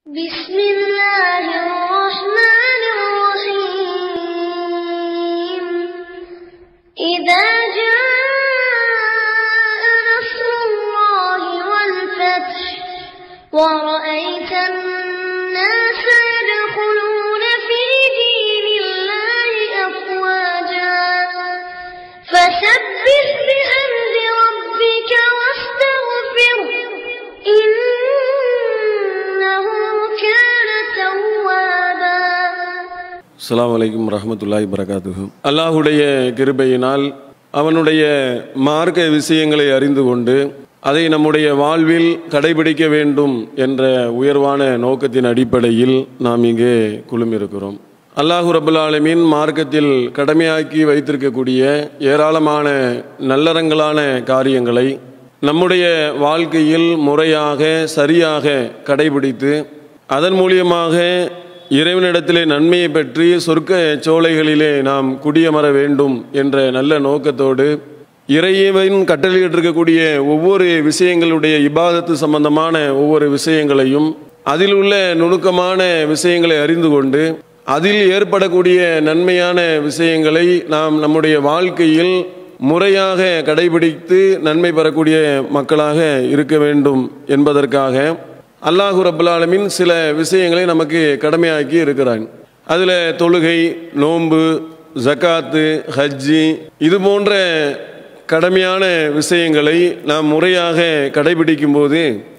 بسم الله الرحمن الرحيم إذا جاء نصر الله والفتح ورأيت الناس يدخلون في دين الله أفواجا فسبح بحمد ربك واستغفره إنه كان توابا அஸ்ஸலாமு அலைக்கும் ரஹமத்துல்லாஹி வரகாத்துஹு அல்லாஹுடைய கிருபையினால் அவனுடைய மார்க்க விஷயங்களை அறிந்து கொண்டு அதை நம்முடைய வாழ்வில் கடைபிடிக்க வேண்டும் என்ற உயர்வான நோக்கத்தின் அடிப்படையில் நாம் இங்கே குழுமிருக்கிறோம் அல்லாஹு ரபுல் ஆலமீன் மார்க்கத்தில் கடமையாக்கி வைத்திருக்கக்கூடிய ஏராளமான நல்லறங்களான காரியங்களை நம்முடைய வாழ்க்கையில் முறையாக சரியாக கடைபிடித்து அதன் மூலியமாக இறைவனிடத்திலே நன்மையை பெற்று சொர்க்க சோலைகளிலே நாம் குடியமர வேண்டும் என்ற நல்ல நோக்கத்தோடு இறைவன் கட்டளையிட்டிருக்கக்கூடிய ஒவ்வொரு விஷயங்களுடைய இபாதத்து சம்பந்தமான ஒவ்வொரு விஷயங்களையும் அதில் உள்ள நுணுக்கமான விஷயங்களை அறிந்து கொண்டு அதில் ஏற்படக்கூடிய நன்மையான விஷயங்களை நாம் நம்முடைய வாழ்க்கையில் முறையாக கடைபிடித்து நன்மை பெறக்கூடிய மக்களாக இருக்க வேண்டும் என்பதற்காக அல்லாஹு ரபுல் ஆலமீன் சில விஷயங்களை நமக்கு கடமையாக்கி இருக்கிறான் அதில் தொழுகை நோன்பு ஜக்காத்து ஹஜ்ஜி இது போன்ற கடமையான விஷயங்களை நாம் முறையாக கடைபிடிக்கும் போது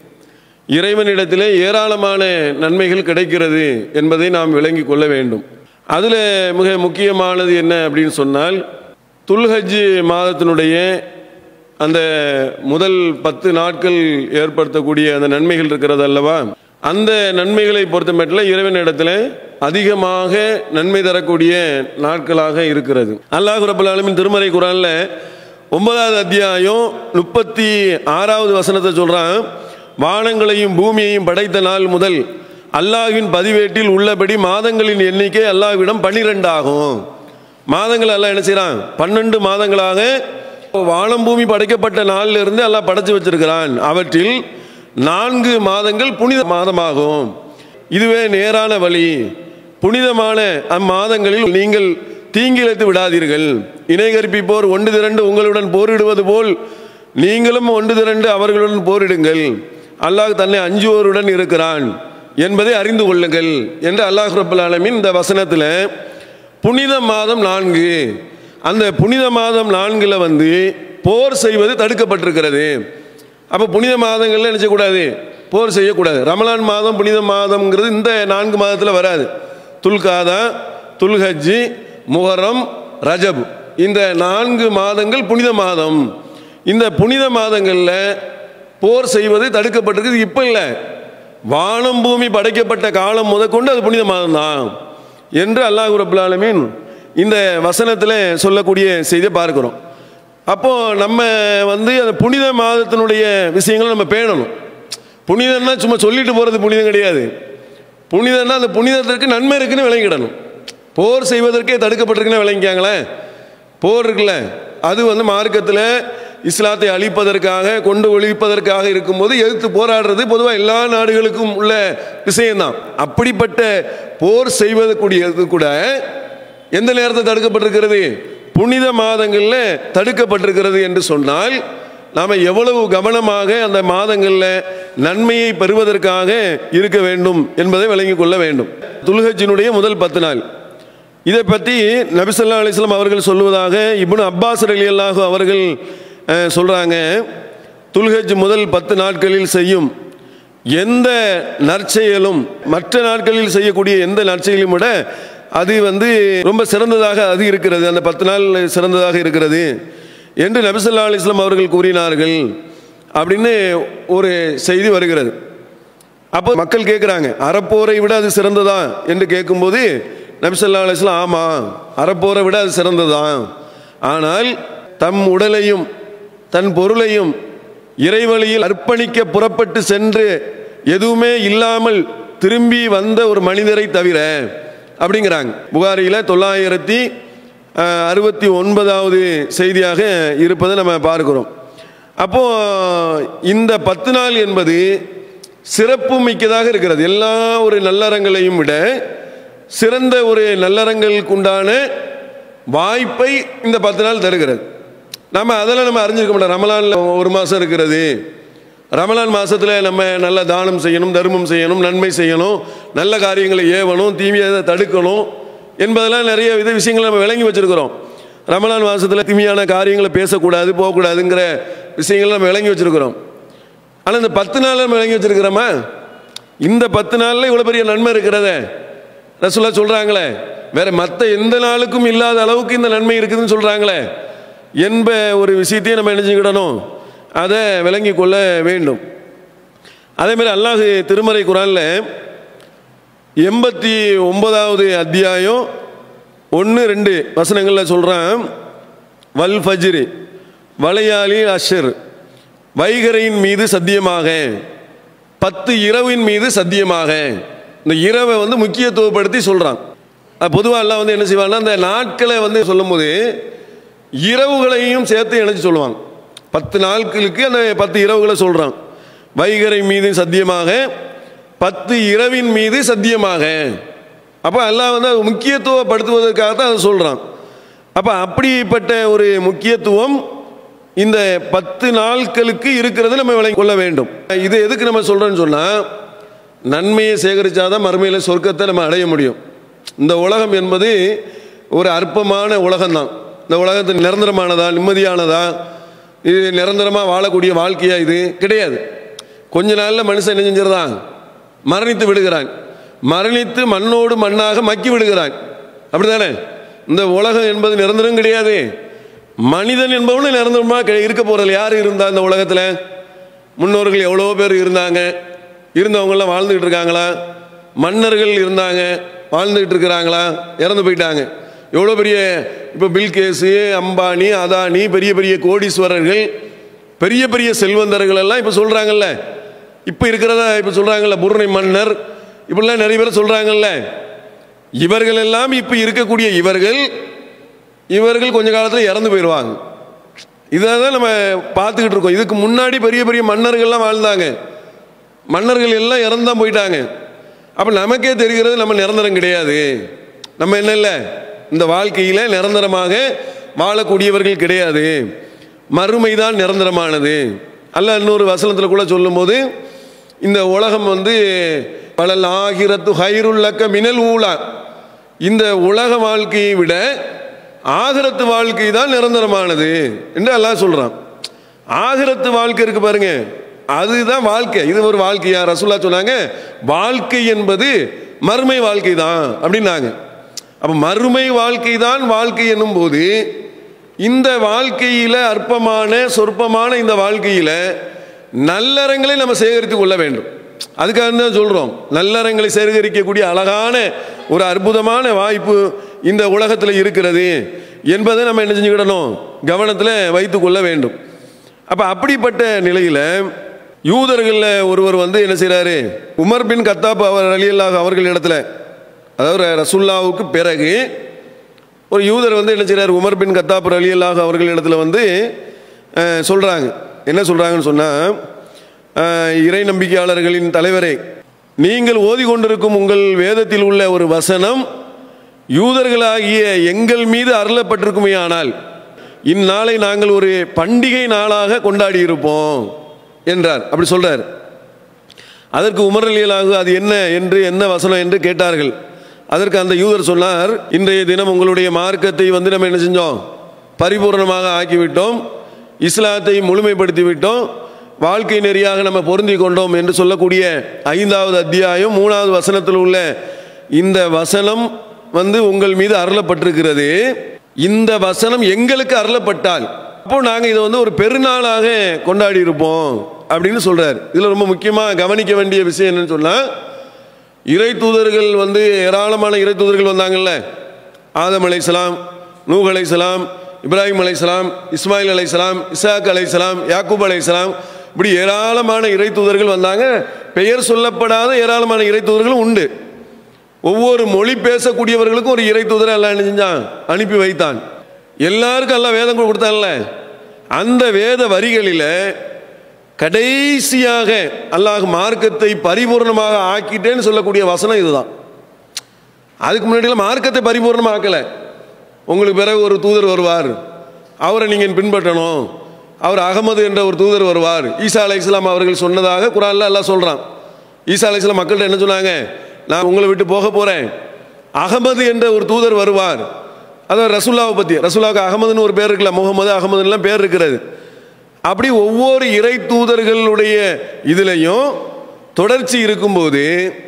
இறைவனிடத்திலே ஏராளமான நன்மைகள் கிடைக்கிறது என்பதை நாம் விளங்கி கொள்ள வேண்டும் அதில் மிக முக்கியமானது என்ன அப்படின்னு சொன்னால் துல்ஹஜ் மாதத்தினுடைய அந்த முதல் பத்து நாட்கள் ஏற்படுத்தக்கூடிய அந்த நன்மைகள் இருக்கிறது அல்லவா அந்த நன்மைகளை பொறுத்தமட்டில் இறைவனிடத்தில் அதிகமாக நன்மை தரக்கூடிய நாட்களாக இருக்கிறது அல்லாஹ் ரபுல் ஆலமின் திருமறை குரான்ல ஒன்பதாவது அத்தியாயம் முப்பத்தி ஆறாவது வசனத்தை சொல்றான் வானங்களையும் பூமியையும் படைத்த நாள் முதல் அல்லாஹ்வின் பதிவேட்டில் உள்ளபடி மாதங்களின் எண்ணிக்கை அல்லாஹ்விடம் பன்னிரெண்டு ஆகும் மாதங்கள் எல்லாம் என்ன செய்யறான் பன்னெண்டு மாதங்களாக வானம் பூமி படைக்கப்பட்ட நாளில் இருந்து எல்லாம் படைச்சு வச்சிருக்கிறான் அவற்றில் நான்கு மாதங்கள் புனித மாதமாகும் இதுவே நேரான வழி புனிதமான அம்மாதங்களில் நீங்கள் தீங்கிழைத்து விடாதீர்கள் இணை கற்பிப்போர் ஒன்று திரண்டு உங்களுடன் போரிடுவது போல் நீங்களும் ஒன்று திரண்டு அவர்களுடன் போரிடுங்கள் அல்லாஹ் தன்னை அஞ்சுவோருடன் இருக்கிறான் என்பதை அறிந்து கொள்ளுங்கள் என்று அல்லாஹ் ரபுல் ஆலமின் இந்த வசனத்தில் புனித மாதம் நான்கு அந்த புனித மாதம் நான்கில் வந்து போர் செய்வது தடுக்கப்பட்டிருக்கிறது அப்போ புனித மாதங்கள்ல என்ன செய்யக்கூடாது போர் செய்யக்கூடாது ரமலான் மாதம் புனித மாதம்ங்கிறது இந்த நான்கு மாதத்தில் வராது துல்காதா துல்ஹஜ்ஜி முஹரம் ரஜப் இந்த நான்கு மாதங்கள் புனித மாதம் இந்த புனித மாதங்களில் போர் செய்வது தடுக்கப்பட்டிருக்குது இப்போ இல்லை வானம் பூமி படைக்கப்பட்ட காலம் முதற்கொண்டு அது புனித மாதம் தான் என்று அல்லாஹ் ரபுல் ஆலமீன் இந்த வசனத்தில் சொல்லக்கூடிய செய்தியை பார்க்கிறோம் அப்போ நம்ம வந்து அந்த புனித மாதத்தினுடைய விஷயங்களை நம்ம பேணணும் புனிதம்னா சும்மா சொல்லிட்டு போகிறது புனிதம் கிடையாது புனிதம்னா அந்த புனிதத்திற்கு நன்மை இருக்குன்னு விளங்கிடணும் போர் செய்வதற்கே தடுக்கப்பட்டிருக்குன்னு விளங்கிக்காங்களேன் போர் இருக்குல்ல அது வந்து மார்க்கத்தில் இஸ்லாத்தை அழிப்பதற்காக கொண்டு ஒழிப்பதற்காக இருக்கும்போது எதிர்த்து போராடுறது பொதுவாக எல்லா நாடுகளுக்கும் உள்ள விஷயம்தான் அப்படிப்பட்ட போர் செய்வதற்குரியது கூட எந்த நேரத்தில் தடுக்கப்பட்டிருக்கிறது புனித மாதங்களில் தடுக்கப்பட்டிருக்கிறது என்று சொன்னால் நாம் எவ்வளவு கவனமாக அந்த மாதங்களில் நன்மையை பெறுவதற்காக இருக்க வேண்டும் என்பதை விளங்கிக் கொள்ள வேண்டும் துல்ஹஜினுடைய முதல் பத்து நாள் இதை பற்றி நபிசல்லா அலிஸ்லாம் அவர்கள் சொல்லுவதாக இப்னு அப்பாஸ் அலி அல்லாஹு அவர்கள் அஹ், சொல்றாங்க துல்ஹஜ் முதல் பத்து நாட்களில் செய்யும் எந்த நற்செயலும் மற்ற நாட்களில் செய்யக்கூடிய எந்த நற்செயலும் விட அது வந்து ரொம்ப சிறந்ததாக அது இருக்கிறது அந்த பத்து நாள் சிறந்ததாக இருக்கிறது என்று நபிசல்லா அலிஸ்லாம் அவர்கள் கூறினார்கள் அப்படின்னு ஒரு செய்தி வருகிறது அப்போ மக்கள் கேட்குறாங்க அறப்போரை விட அது சிறந்ததா என்று கேட்கும்போது நபிசல்லா அலிஸ்லாம் ஆமாம் அறப்போரை விட அது சிறந்ததான் ஆனால் தம் உடலையும் தன் பொருளையும் இறைவழியில் அர்ப்பணிக்க புறப்பட்டு சென்று எதுவுமே இல்லாமல் திரும்பி வந்த ஒரு மனிதரை தவிர அப்படிங்கிறாங்க புகாரியில் தொள்ளாயிரத்தி அஹ், அறுபத்தி ஒன்பதாவது செய்தியாக இருப்பதை நம்ம பார்க்கிறோம் அப்போ இந்த பத்து நாள் என்பது சிறப்பு மிக்கதாக இருக்கிறது எல்லா ஒரு நல்லறங்களையும் விட சிறந்த ஒரு நல்லறங்களுக்கு உண்டான வாய்ப்பை இந்த பத்து நாள் தருகிறது நம்ம அதெல்லாம் நம்ம அறிஞ்சிருக்க மாட்டோம் ரமலானில் ஒரு மாதம் இருக்கிறது ரமலான் மாதத்தில் நம்ம நல்ல தானம் செய்யணும் தர்மம் செய்யணும் நன்மை செய்யணும் நல்ல காரியங்களை ஏவணும் தீமையை தடுக்கணும் என்பதெல்லாம் நிறைய வித விஷயங்களை நம்ம விளங்கி வச்சுருக்கிறோம் ரமலான் மாதத்தில் தீமையான காரியங்களை பேசக்கூடாது போகக்கூடாதுங்கிற விஷயங்களை நம்ம விளங்கி வச்சுருக்கிறோம் ஆனால் இந்த பத்து நாள் நம்ம விளங்கி வச்சுருக்கிறோமா இந்த பத்து நாளில் இவ்வளோ பெரிய நன்மை இருக்கிறதே ரசுல்லா சொல்கிறாங்களே வேற மற்ற எந்த நாளுக்கும் இல்லாத அளவுக்கு இந்த நன்மை இருக்குதுன்னு சொல்கிறாங்களே என்ப ஒரு விஷயத்தையும் நம்ம நினைச்சுக்கிடணும் அதை விளங்கி கொள்ள வேண்டும் அதே மாதிரி அல்லாஹ் திருமறை குரானில் எண்பத்தி ஒன்பதாவது அத்தியாயம் ஒன்று ரெண்டு வசனங்களில் சொல்கிறான் வல் ஃபஜ்ரி வளையாளி அஷர் வைகரையின் மீது சத்தியமாக பத்து இரவின் மீது சத்தியமாக இந்த இரவை வந்து முக்கியத்துவப்படுத்தி சொல்கிறான் பொதுவாக எல்லாம் வந்து என்ன செய்வாங்கன்னா அந்த நாட்களை வந்து சொல்லும்போது இரவுகளையும் சேர்த்து இணைச்சு சொல்லுவாங்க பத்து நாட்களுக்கு அந்த பத்து இரவுகளை சொல்கிறான் வைகரை மீது சத்தியமாக பத்து இரவின் மீது சத்தியமாக அப்போ எல்லாம் வந்து அது முக்கியத்துவப்படுத்துவதற்காக தான் அதை சொல்கிறான் அப்போ அப்படிப்பட்ட ஒரு முக்கியத்துவம் இந்த பத்து நாட்களுக்கு இருக்கிறது நம்ம விளங்கி கொள்ள வேண்டும் இது எதுக்கு நம்ம சொல்கிறோன்னு சொன்னால் நன்மையை சேகரித்தாதான் மறுமையில் சொர்க்கத்தை நம்ம அடைய முடியும் இந்த உலகம் என்பது ஒரு அற்பமான உலகம்தான் இந்த உலகத்து நிரந்தரமானதா நிம்மதியானதா இது நிரந்தரமாக வாழக்கூடிய வாழ்க்கையா இது கிடையாது கொஞ்ச நாளில் மனுஷன் என்ன செஞ்சிருந்தான் மரணித்து விடுகிறான் மரணித்து மண்ணோடு மண்ணாக மக்கி விடுகிறான் அப்படிதானே இந்த உலகம் என்பது நிரந்தரம் கிடையாது மனிதன் என்பவனும் நிரந்தரமாக இருக்க போகிறது யார் இருந்தா இந்த உலகத்தில் முன்னோர்கள் எவ்வளோ பேர் இருந்தாங்க இருந்தவங்களாம் வாழ்ந்துக்கிட்டு இருக்காங்களா மன்னர்கள் இருந்தாங்க வாழ்ந்துக்கிட்டு இருக்கிறாங்களா இறந்து போயிட்டாங்க எவ்வளோ பெரிய இப்போ பில்கேஸு அம்பானி அதானி பெரிய பெரிய கோடீஸ்வரர்கள் பெரிய பெரிய செல்வந்தர்கள் எல்லாம் இப்போ சொல்கிறாங்கல்ல இப்போ இருக்கிறதா இப்போ சொல்கிறாங்கல்ல புருணை மன்னர் இப்படிலாம் நிறைய பேர் சொல்கிறாங்கல்ல இவர்கள் எல்லாம் இப்போ இருக்கக்கூடிய இவர்கள் இவர்கள் கொஞ்ச காலத்தில் இறந்து போயிடுவாங்க இதை தான் நம்ம பார்த்துக்கிட்டு இருக்கோம் இதுக்கு முன்னாடி பெரிய பெரிய மன்னர்கள்லாம் வாழ்ந்தாங்க மன்னர்கள் எல்லாம் இறந்து தான் போயிட்டாங்க அப்போ நமக்கே தெரிகிறது நம்ம நிரந்தரம் கிடையாது நம்ம என்ன இல்லை இந்த வாழ்க்கையில் நிரந்தரமாக வாழக்கூடியவர்கள் கிடையாது மறுமை தான் நிரந்தரமானது அல்ல இன்னொரு வசனத்தில் கூட சொல்லும்போது இந்த உலகம் வந்து பலல் ஆகிரத்து ஹைருல்லக்க மினல் ஊலா இந்த உலக வாழ்க்கையை விட ஆகிரத்து வாழ்க்கை தான் நிரந்தரமானது என்று எல்லாம் சொல்கிறான் ஆகிரத்து வாழ்க்கை இருக்கு பாருங்க அதுதான் வாழ்க்கை இது ஒரு வாழ்க்கையா ரசூல்லா சொன்னாங்க வாழ்க்கை என்பது மறுமை வாழ்க்கை தான் அப்படின்னாங்க அப்போ மறுமை வாழ்க்கை தான் வாழ்க்கை என்னும் போது இந்த வாழ்க்கையில் அற்பமான சொற்பமான இந்த வாழ்க்கையில் நல்லறங்களை நம்ம சேகரித்து கொள்ள வேண்டும் அதுக்காக தான் சொல்கிறோம் நல்லறங்களை சேகரிக்கக்கூடிய அழகான ஒரு அற்புதமான வாய்ப்பு இந்த உலகத்தில் இருக்கிறது என்பதை நம்ம என்ன செஞ்சுக்கிடணும் கவனத்தில் வைத்து கொள்ள வேண்டும் அப்போ அப்படிப்பட்ட நிலையில் யூதர்களில் ஒருவர் வந்து என்ன செய்கிறாரு உமர் பின் கத்தாப் அவர் அலியல்லாஹ் அவர்கள் இடத்துல அதாவது ரசுல்லாவுக்கு பிறகு ஒரு யூதர் வந்து என்ன செய்கிறார் உமர் பின் கத்தாப் அலியல்லாஹ் அவர்கள் இடத்துல வந்து சொல்கிறாங்க என்ன சொல்கிறாங்கன்னு சொன்னால் இறை நம்பிக்கையாளர்களின் தலைவரே நீங்கள் ஓதிக்கொண்டிருக்கும் உங்கள் வேதத்தில் உள்ள ஒரு வசனம் யூதர்களாகிய எங்கள் மீது அருளப்பட்டிருக்குமே ஆனால் இந்நாளை நாங்கள் ஒரு பண்டிகை நாளாக கொண்டாடி இருப்போம் என்றார் அப்படி சொல்றார் அதற்கு உமரலியலாக அது என்ன என்று என்ன வசனம் என்று கேட்டார்கள் அதற்கு அந்த யூதர் சொன்னார் இன்றைய தினம் உங்களுடைய மார்க்கத்தை வந்து நம்ம என்ன செஞ்சோம் பரிபூர்ணமாக ஆக்கிவிட்டோம் இஸ்லாத்தை முழுமைப்படுத்தி விட்டோம் வாழ்க்கை நெறியாக நம்ம பொருந்தி கொண்டோம் என்று சொல்லக்கூடிய ஐந்தாவது அத்தியாயம் மூணாவது வசனத்தில் உள்ள இந்த வசனம் வந்து உங்கள் மீது அருளப்பட்டிருக்கிறது இந்த வசனம் எங்களுக்கு அருளப்பட்டால் அப்போ நாங்கள் இதை வந்து ஒரு பெருநாளாக கொண்டாடி இருப்போம் அப்படின்னு சொல்றார் இதில் ரொம்ப முக்கியமாக கவனிக்க வேண்டிய விஷயம் என்னன்னு சொன்னால் இறை தூதர்கள் வந்து ஏராளமான இறை தூதர்கள் வந்தாங்கல்ல ஆதம் அலைசலாம் நூஹ் அலைசலாம் இப்ராஹிம் அலைசலாம் இஸ்மாயில் அலைசலாம் இசாக் அலைசலாம் யாக்கூப் அலைசலாம் இப்படி ஏராளமான இறை தூதர்கள் வந்தாங்க பெயர் சொல்லப்படாத ஏராளமான இறை தூதர்களும் உண்டு ஒவ்வொரு மொழி பேசக்கூடியவர்களுக்கும் ஒரு இறை தூதரை எல்லாம் என்ன செஞ்சான் அனுப்பி வைத்தான் எல்லாருக்கும் எல்லாம் வேதம் கொடுத்தான்ல அந்த வேத வரிகளில் கடைசியாக அல்லாஹ் மார்க்கத்தை பரிபூர்ணமாக ஆக்கிட்டேன்னு சொல்லக்கூடிய வசனம் இதுதான் அதுக்கு முன்னாடிலாம் மார்க்கத்தை பரிபூர்ணமாக ஆக்கலை உங்களுக்கு பிறகு ஒரு தூதர் வருவார் அவரை நீங்கள் பின்பற்றணும் அவர் அகமது என்ற ஒரு தூதர் வருவார் ஈசா அலை இஸ்லாம் அவர்கள் சொன்னதாக குரான்ல எல்லாம் சொல்கிறான் ஈசா அலை இஸ்லாம் மக்கள்கிட்ட என்ன சொன்னாங்க நான் உங்களை விட்டு போக போகிறேன் அகமது என்ற ஒரு தூதர் வருவார் அதான் ரசுல்லாவை பற்றி ரசுல்லாவுக்கு அகமதுன்னு ஒரு பேர் இருக்குல்ல முகமது அகமதுலாம் பேர் இருக்கிறது அப்படி ஒவ்வொரு இறை தூதர்களுடைய இதுலையும் தொடர்ச்சி இருக்கும்போது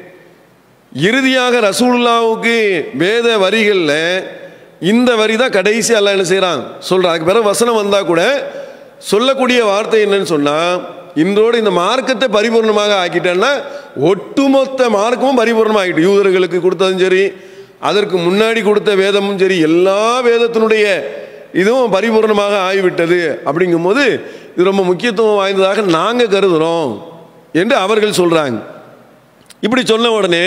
இறுதியாக ரசூலுல்லாவுக்கு வேத வரிகளில் இந்த வரி தான் கடைசி அல்ல என்ன செய்கிறான் சொல்கிறான் அதுக்கு பிறகு வசனம் வந்தால் கூட சொல்லக்கூடிய வார்த்தை என்னன்னு சொன்னால் இன்றோடு இந்த மார்க்கத்தை பரிபூர்ணமாக ஆக்கிட்டேன்னா ஒட்டுமொத்த மார்க்கமும் பரிபூர்ணமாக ஆகிட்டு யூதர்களுக்கு கொடுத்ததும் சரி அதற்கு முன்னாடி கொடுத்த வேதமும் சரி எல்லா வேதத்தினுடைய இதுவும் பரிபூர்ணமாக ஆகிவிட்டது அப்படிங்கும்போது இது ரொம்ப முக்கியத்துவம் வாய்ந்ததாக நாங்கள் கருதுகிறோம் என்று அவர்கள் சொல்கிறாங்க இப்படி சொன்ன உடனே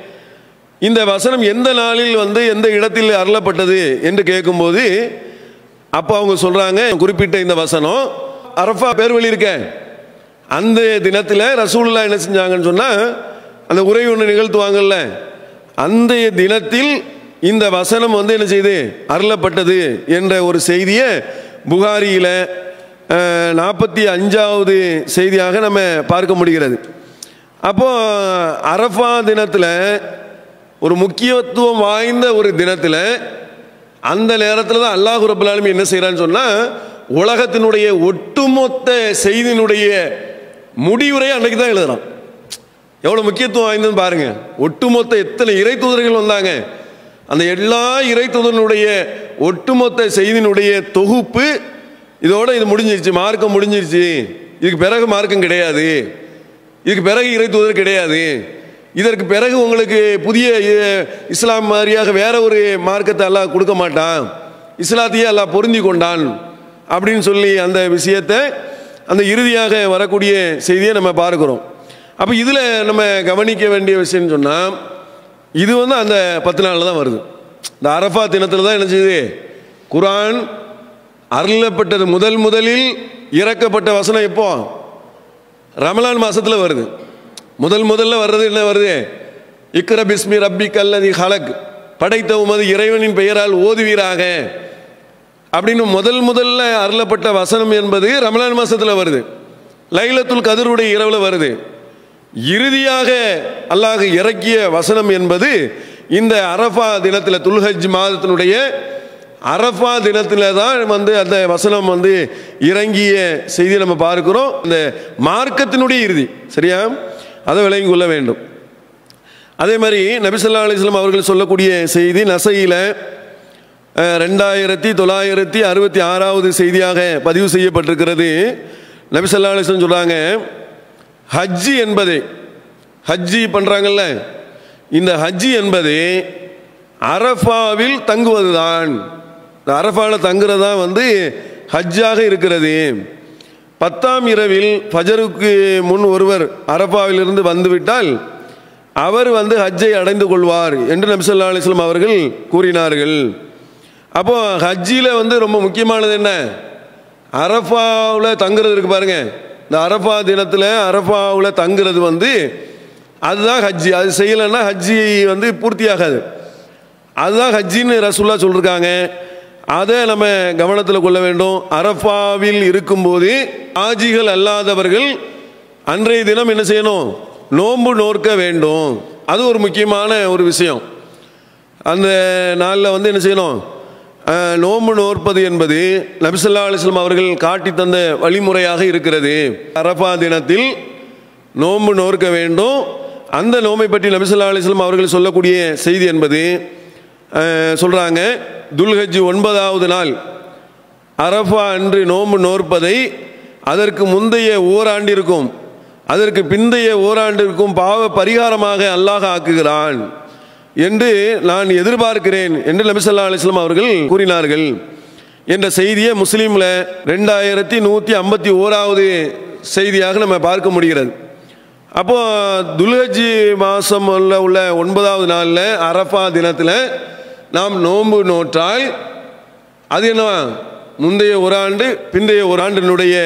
இந்த வசனம் எந்த நாளில் வந்து எந்த இடத்தில் அருளப்பட்டது என்று கேட்கும்போது அப்போ அவங்க சொல்கிறாங்க குறிப்பிட்ட இந்த வசனம் அரஃபா பேர் இருக்க அந்த தினத்தில் ரசூலுல்லா என்ன செஞ்சாங்கன்னு சொன்னால் அந்த உரை ஒன்று நிகழ்த்துவாங்கல்ல அந்த தினத்தில் இந்த வசனம் வந்து என்ன செய்து அருளப்பட்டது என்ற ஒரு செய்தியை புகாரியில் நாற்பத்தி அஞ்சாவது செய்தியாக நம்ம பார்க்க முடிகிறது அப்போ அரஃபா தினத்தில் ஒரு முக்கியத்துவம் வாய்ந்த ஒரு தினத்தில் அந்த நேரத்தில் தான் அல்லாஹு ரபுல் ஆலமீன் என்ன செய்கிறான்னு சொன்னால் உலகத்தினுடைய ஒட்டுமொத்த செய்தியினுடைய முடிவுரையை அன்னைக்கு தான் எழுதுறான் எவ்வளோ முக்கியத்துவம் வாய்ந்ததுன்னு பாருங்க ஒட்டுமொத்த எத்தனை இறை தூதர்கள் வந்தாங்க அந்த எல்லா இறை தூதர்களுடைய ஒட்டுமொத்த செய்தியினுடைய தொகுப்பு இதோட இது முடிஞ்சிருச்சு மார்க்கம் முடிஞ்சிருச்சு இதுக்கு பிறகு மார்க்கம் கிடையாது இதுக்கு பிறகு இறை தூதர் கிடையாது இதற்கு பிறகு உங்களுக்கு புதிய அஹ், இஸ்லாம் மாதிரியாக வேற ஒரு மார்க்கத்தை எல்லாம் கொடுக்க மாட்டான் இஸ்லாத்தையே எல்லாம் பொருந்தி கொண்டான் அப்படின்னு சொல்லி அந்த விஷயத்தை அந்த இறுதியாக வரக்கூடிய செய்தியை நம்ம பார்க்கிறோம் அப்போ இதில் நம்ம கவனிக்க வேண்டிய விஷயம்னு சொன்னால் இது வந்து அந்த பத்து நாளில் தான் வருது இந்த அரஃபா தினத்தில் தான் என்ன செய்யுது குரான் அருளப்பட்டது முதல் முதலில் இறக்கப்பட்ட வசனம் எப்போ ரமலான் மாசத்துல வருது முதல் முதல்ல வர்றது என்ன வருது இக்ர பிஸ்மி ரப்பி கல்லதி ஹலக் படைத்த உமது இறைவனின் பெயரால் ஓதுவீராக அப்படின்னு முதல் முதல்ல அருளப்பட்ட வசனம் என்பது ரமலான் மாசத்துல வருது லைலத்துல் கதிருடைய இரவுல வருது இறுதியாக அல்லாஹ் இறக்கிய வசனம் என்பது இந்த அரஃபா தினத்தில் துல்ஹஜ் மாதத்தினுடைய அரஃபா தினத்தில் தான் வந்து அந்த வசனம் வந்து இறங்கிய செய்தி நம்ம பார்க்கிறோம் இந்த மார்க்கத்தினுடைய இறுதி சரியா அதை விளங்கி கொள்ள வேண்டும் அதே மாதிரி நபிசல்லா அலிஸ்லாம் அவர்கள் சொல்லக்கூடிய செய்தி நசையில் ரெண்டாயிரத்தி தொள்ளாயிரத்தி அறுபத்தி ஆறாவது செய்தியாக பதிவு செய்யப்பட்டிருக்கிறது நபிசல்லா அலிஸ்லாம் சொல்கிறாங்க ஹஜ்ஜி என்பது ஹஜ்ஜி பண்ணுறாங்கல்ல இந்த ஹஜ்ஜி என்பது அரஃபாவில் தங்குவதுதான் இந்த அரஃபாவில் தங்குறது தான் வந்து ஹஜ்ஜாக இருக்கிறது பத்தாம் இரவில் ஃபஜருக்கு முன் ஒருவர் அரஃபாவிலிருந்து வந்துவிட்டால் அவர் வந்து ஹஜ்ஜை அடைந்து கொள்வார் என்று நபிசல்லா அலிஸ்லாம் அவர்கள் கூறினார்கள் அப்போ ஹஜ்ஜியில் வந்து ரொம்ப முக்கியமானது என்ன அரஃபாவில் தங்குறது இருக்கு பாருங்க இந்த அரஃபா தினத்தில் அரஃபாவில் தங்குறது வந்து அதுதான் ஹஜ்ஜி அது செய்யலைன்னா ஹஜ்ஜி வந்து பூர்த்தியாகாது அதுதான் ஹஜ்ஜின்னு ரசூல்லா சொல்லியிருக்காங்க அதை நம்ம கவனத்தில் கொள்ள வேண்டும் அரஃபாவில் இருக்கும்போது ஆஜிகள் அல்லாதவர்கள் அன்றைய தினம் என்ன செய்யணும் நோன்பு நோற்க வேண்டும் அது ஒரு முக்கியமான ஒரு விஷயம் அந்த நாளில் வந்து என்ன செய்யணும் அஹ், நோன்பு நோற்பது என்பது நபிசல்லா அலிஸ்லாம் அவர்கள் காட்டி தந்த வழிமுறையாக இருக்கிறது அரஃபா தினத்தில் நோன்பு நோற்க வேண்டும் அந்த நோம்பை பற்றி நபிசல்லா அலிஸ்லாம் அவர்கள் சொல்லக்கூடிய செய்தி என்பது சொல்கிறாங்க துல்ஹஜ் ஒன்பதாவது நாள் அரஃபா அன்று நோன்பு நோற்பதை அதற்கு முந்தைய ஓராண்டிற்கும் அதற்கு பிந்தைய ஓராண்டிற்கும் பாவ பரிகாரமாக அல்லாஹ் ஆக்குகிறான் என்று நான் எதிர்பார்க்கிறேன் என்று நபிசல்லா அலிஸ்லாம் அவர்கள் கூறினார்கள் என்ற செய்தியை முஸ்லீமில் ரெண்டாயிரத்தி நூற்றி ஐம்பத்தி ஓராவது செய்தியாக நம்ம பார்க்க முடிகிறது அப்போ துல்ஹஜ் மாதம் உள்ள உள்ள ஒன்பதாவது நாளில் அரஃபா தினத்தில் நாம் நோன்பு நோற்றால் அது என்ன முந்தைய ஒரு ஆண்டு பிந்தைய ஒரு ஆண்டினுடைய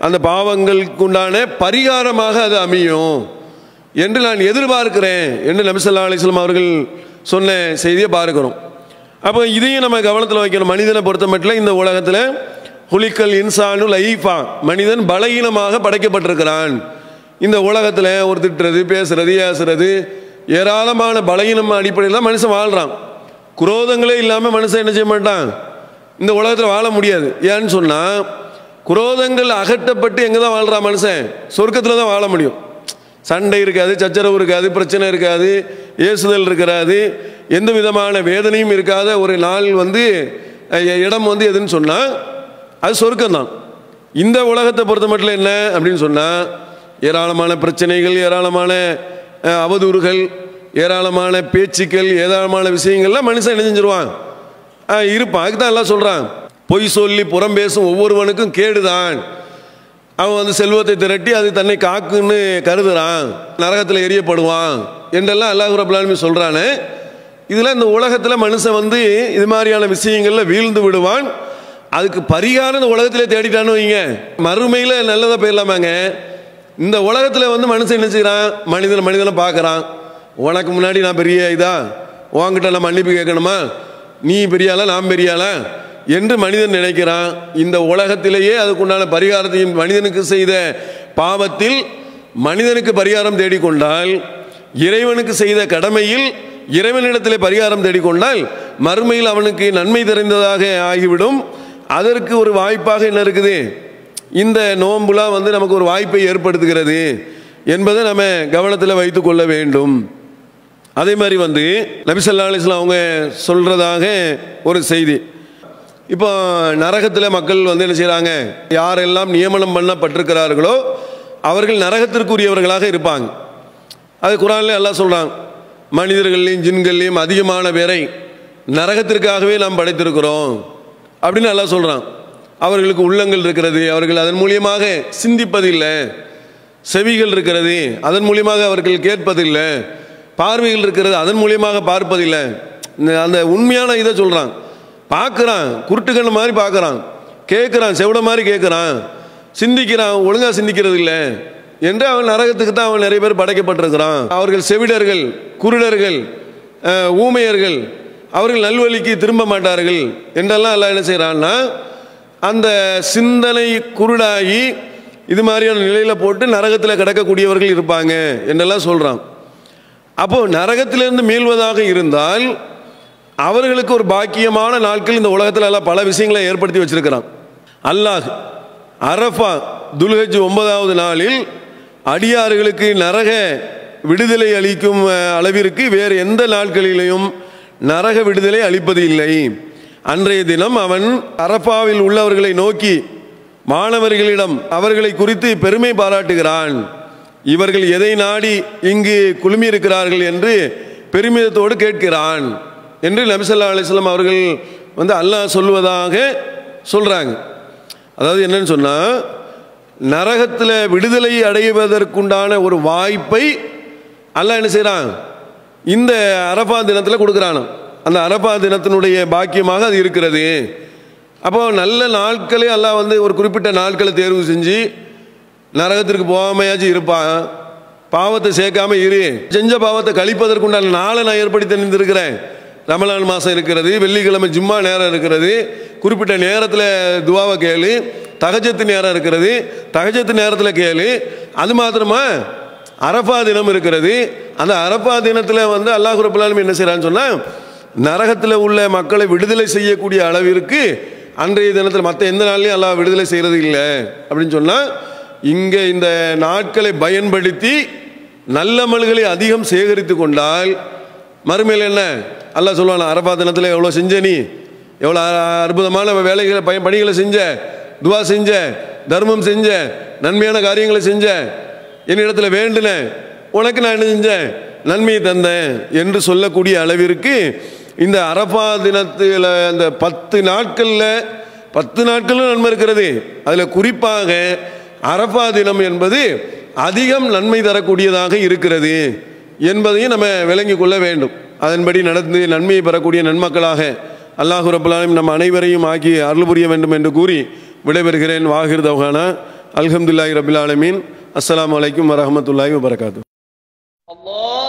அந்த பாவங்களுக்குண்டான பரிகாரமாக அது அமையும் என்று நான் எதிர்பார்க்கிறேன் என்று நபிசல்லா அலிஸ்லாம் அவர்கள் சொன்ன செய்தியை பார்க்கிறோம் அப்போ இதையும் நம்ம கவனத்தில் வைக்கணும் மனிதனை பொறுத்த மட்டும் இந்த உலகத்தில் ஹுலிக்கல் இன்சானு லைஃபா மனிதன் பலகீனமாக படைக்கப்பட்டிருக்கிறான் இந்த உலகத்தில் ஒரு திட்டுறது பேசுறது ஏசுறது ஏராளமான பலகீனம் அடிப்படையில் தான் மனுஷன் வாழ்கிறான் குரோதங்களே இல்லாமல் மனுஷன் என்ன செய்ய மாட்டான் இந்த உலகத்தில் வாழ முடியாது ஏன்னு சொன்னால் குரோதங்கள் அகற்றப்பட்டு எங்கே தான் வாழ்கிறான் மனுஷன் சொர்க்கத்தில் தான் வாழ முடியும் சண்டை இருக்காது சச்சரவு இருக்காது பிரச்சனை இருக்காது ஏசுதல் இருக்காது எந்த விதமான வேதனையும் இருக்காத ஒரு நாள் வந்து அஹ், இடம் வந்து எதுன்னு சொன்னால் அது சொர்க்கம்தான் இந்த உலகத்தை பொறுத்த மட்டும் என்ன அப்படின்னு சொன்னால் ஏராளமான பிரச்சனைகள் ஏராளமான அஹ், அவதூறுகள் ஏராளமான பேச்சுக்கள் ஏராளமான விஷயங்கள்லாம் மனுஷன் என்ன செஞ்சிருவான் அஹ், இருப்பான் அதுக்கு தான் எல்லாம் சொல்கிறான் பொய் சொல்லி புறம் பேசும் ஒவ்வொருவனுக்கும் கேடுதான் அவன் வந்து செல்வத்தை திரட்டி அது தன்னை காக்குன்னு கருதுறான் நரகத்தில் எரியப்படுவான் என்றெல்லாம் அல்லாஹ் ரபுல்லாலுமே சொல்கிறானே இதில் இந்த உலகத்தில் மனுஷன் வந்து இது மாதிரியான விஷயங்களில் வீழ்ந்து விடுவான் அதுக்கு பரிகாரம் இந்த உலகத்திலே தேடிட்டான்னு வைங்க மறுமையில் நல்லதாக போயிடலாமாங்க இந்த உலகத்தில் வந்து மனுஷன் என்ன செய்கிறான் மனிதனை மனிதனை பார்க்குறான் உனக்கு முன்னாடி நான் பெரிய இதா உன்கிட்ட நான் மன்னிப்பு கேட்கணுமா நீ பெரியாளா நான் பெரியாளா என்று மனிதன் நினைக்கிறான் இந்த உலகத்திலேயே அதுக்குண்டான பரிகாரத்தையும் மனிதனுக்கு செய்த பாவத்தில் மனிதனுக்கு பரிகாரம் தேடிக்கொண்டால் இறைவனுக்கு செய்த கடமையில் இறைவனிடத்திலே பரிகாரம் தேடிக்கொண்டால் மறுமையில் அவனுக்கு நன்மை தெரிந்ததாக ஆகிவிடும் அதற்கு ஒரு வாய்ப்பாக என்ன இருக்குது இந்த நோன்புலாம் வந்து நமக்கு ஒரு வாய்ப்பை ஏற்படுத்துகிறது என்பதை நம்ம கவனத்தில் வைத்துக் கொள்ள வேண்டும் அதே மாதிரி வந்து நபிசல்லா அலிஸ்லாம் அவங்க சொல்கிறதாக ஒரு செய்தி இப்போ நரகத்தில் மக்கள் வந்து என்ன செய்கிறாங்க யாரெல்லாம் நியமனம் பண்ணப்பட்டிருக்கிறார்களோ அவர்கள் நரகத்திற்குரியவர்களாக இருப்பாங்க அது குரான்ல எல்லாம் சொல்கிறான் மனிதர்களையும் ஜின்கள்லையும் அதிகமான பேரை நரகத்திற்காகவே நாம் படைத்திருக்கிறோம் அப்படின்னு எல்லாம் சொல்கிறான் அவர்களுக்கு உள்ளங்கள் இருக்கிறது அவர்கள் அதன் மூலியமாக சிந்திப்பதில்லை செவிகள் இருக்கிறது அதன் மூலியமாக அவர்கள் கேட்பதில்லை பார்வைகள் இருக்கிறது அதன் மூலியமாக பார்ப்பதில்லை இந்த- அந்த உண்மையான இதை சொல்கிறான் பார்க்குறான் குருட்டுக்கண்ண மாதிரி பார்க்குறான் கேட்குறான் செவிட மாதிரி கேட்குறான் சிந்திக்கிறான் ஒழுங்காக சிந்திக்கிறது இல்லை என்று அவன் நரகத்துக்கு தான் அவன் நிறைய பேர் படைக்கப்பட்டிருக்கிறான் அவர்கள் செவிடர்கள் குருடர்கள் அஹ், ஊமையர்கள் அவர்கள் நல்வழிக்கு திரும்ப மாட்டார்கள் என்றெல்லாம் எல்லாம் என்ன செய்கிறான்னா அந்த சிந்தனை குருடாகி இது மாதிரியான நிலையில் போட்டு நரகத்தில் கிடக்கக்கூடியவர்கள் இருப்பாங்க என்றெல்லாம் சொல்கிறான் அப்போ நரகத்திலிருந்து மீள்வதாக இருந்தால் அவர்களுக்கு ஒரு பாக்கியமான நாட்கள் இந்த உலகத்தில் எல்லாம் பல விஷயங்களை ஏற்படுத்தி வச்சிருக்கிறான் அல்லாஹ் அரஃபா துல்ஹஜ் ஒன்பதாவது நாளில் அடியார்களுக்கு நரக விடுதலை அளிக்கும் அஹ், அளவிற்கு வேறு எந்த நாட்களிலேயும் நரக விடுதலை அளிப்பது இல்லை அன்றைய தினம் அவன் அரஃபாவில் உள்ளவர்களை நோக்கி மாணவர்களிடம் அவர்களை குறித்து பெருமை பாராட்டுகிறான் இவர்கள் எதை நாடி இங்கு குழுமி இருக்கிறார்கள் என்று பெருமிதத்தோடு கேட்கிறான் என்று நபிசல்லா அலிஸ்லாம் அவர்கள் வந்து அல்லாஹ் சொல்வதாக சொல்கிறாங்க அதாவது என்னன்னு சொன்னால் நரகத்தில் விடுதலை அடைவதற்குண்டான ஒரு வாய்ப்பை அல்லாஹ் என்ன செய்கிறான் இந்த அரபா தினத்தில் கொடுக்குறானாம் அந்த அரபா தினத்தினுடைய பாக்கியமாக அது இருக்கிறது அப்போ நல்ல நாட்களே அல்லாஹ் வந்து ஒரு குறிப்பிட்ட நாட்களை தேர்வு செஞ்சு நரகத்திற்கு போகாமையாச்சும் இருப்பான் பாவத்தை சேர்க்காம இரு செஞ்ச பாவத்தை கழிப்பதற்குண்டான நாளை நான் ஏற்படுத்தி தந்திருக்கிறேன் ரமலான் மாதம் இருக்கிறது வெள்ளிக்கிழமை ஜும்மா நேரம் இருக்கிறது குறிப்பிட்ட நேரத்தில் துவாவை கேளு தகஜத்து நேரம் இருக்கிறது தகஜத்து நேரத்தில் கேளு அது மாத்திரமா அரஃபா தினம் இருக்கிறது அந்த அரஃபா தினத்தில் வந்து அல்லாஹ் ரபுல்லாலும் என்ன செய்கிறான்னு சொன்னால் நரகத்தில் உள்ள மக்களை விடுதலை செய்யக்கூடிய அளவிற்கு அன்றைய தினத்தில் மற்ற எந்த நாள்லையும் அல்லாஹ் விடுதலை செய்கிறது இல்லை அப்படின்னு சொன்னால் இங்கே இந்த நாட்களை பயன்படுத்தி நல்ல மல்களை அதிகம் சேகரித்து கொண்டால் மறுமையில் என்ன அல்லாஹ் சொல்லுவான் அரபா தினத்தில் எவ்வளோ செஞ்ச நீ எவ்வளோ அ- அற்புதமான வேலைகளை பய பணிகளை செஞ்ச துவா செஞ்ச தர்மம் செஞ்ச நன்மையான காரியங்களை செஞ்ச என்னிடத்துல வேண்டுன உனக்கு நான் என்ன செஞ்சேன் நன்மையை தந்தேன் என்று சொல்லக்கூடிய அளவிற்கு இந்த அரபா தினத்தில் அந்த பத்து நாட்களில் பத்து நாட்களும் நன்மை இருக்கிறது அதில் குறிப்பாக அரபா தினம் என்பது அதிகம் நன்மை தரக்கூடியதாக இருக்கிறது என்பதையும் நம்ம விளங்கிக் கொள்ள வேண்டும் அதன்படி நடந்து நன்மையை பெறக்கூடிய நன்மக்களாக அல்லாஹு ரபுல்லாலும் நம் அனைவரையும் ஆக்கி அருள் புரிய வேண்டும் என்று கூறி விடைபெறுகிறேன் வாகிர் தௌஹானா அல்ஹம்துலில்லாஹி ரபில் ஆலமீன் அஸ்ஸலாமு அலைக்கும் வரஹமத்துல்லாஹி வபரகாத்து الله